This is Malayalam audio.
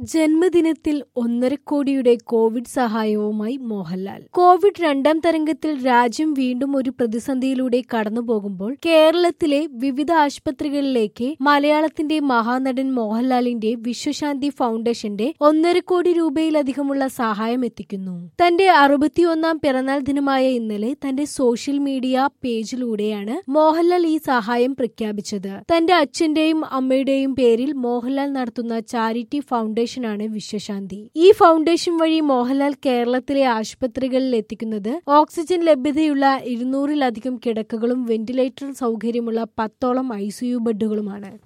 ജന്മദിനത്തിൽ ഒന്നര കോടിയുടെ കോവിഡ് സഹായവുമായി മോഹൻലാൽ കോവിഡ് രണ്ടാം തരംഗത്തിൽ രാജ്യം വീണ്ടും ഒരു പ്രതിസന്ധിയിലൂടെ കടന്നുപോകുമ്പോൾ കേരളത്തിലെ വിവിധ ആശുപത്രികളിലേക്ക് മലയാളത്തിന്റെ മഹാനടൻ മോഹൻലാലിന്റെ വിശ്വശാന്തി ഫൗണ്ടേഷന്റെ ഒന്നര കോടി രൂപയിലധികമുള്ള സഹായം എത്തിക്കുന്നു തന്റെ അറുപത്തിയൊന്നാം പിറന്നാൾ ദിനമായ ഇന്നലെ തന്റെ സോഷ്യൽ മീഡിയ പേജിലൂടെയാണ് മോഹൻലാൽ ഈ സഹായം പ്രഖ്യാപിച്ചത് തന്റെ അച്ഛന്റെയും അമ്മയുടെയും പേരിൽ മോഹൻലാൽ നടത്തുന്ന ചാരിറ്റി ഫൗണ്ടേഷനാണ് വിശ്വശാന്തി ഈ ഫൗണ്ടേഷൻ വഴി മോഹൻലാൽ കേരളത്തിലെ ആശുപത്രികളിൽ എത്തിക്കുന്നത് ഓക്സിജൻ ലഭ്യതയുള്ള ഇരുന്നൂറിലധികം കിടക്കകളും വെന്റിലേറ്റർ സൗകര്യമുള്ള പത്തോളം ഐസിയു ബെഡുകളുമാണ്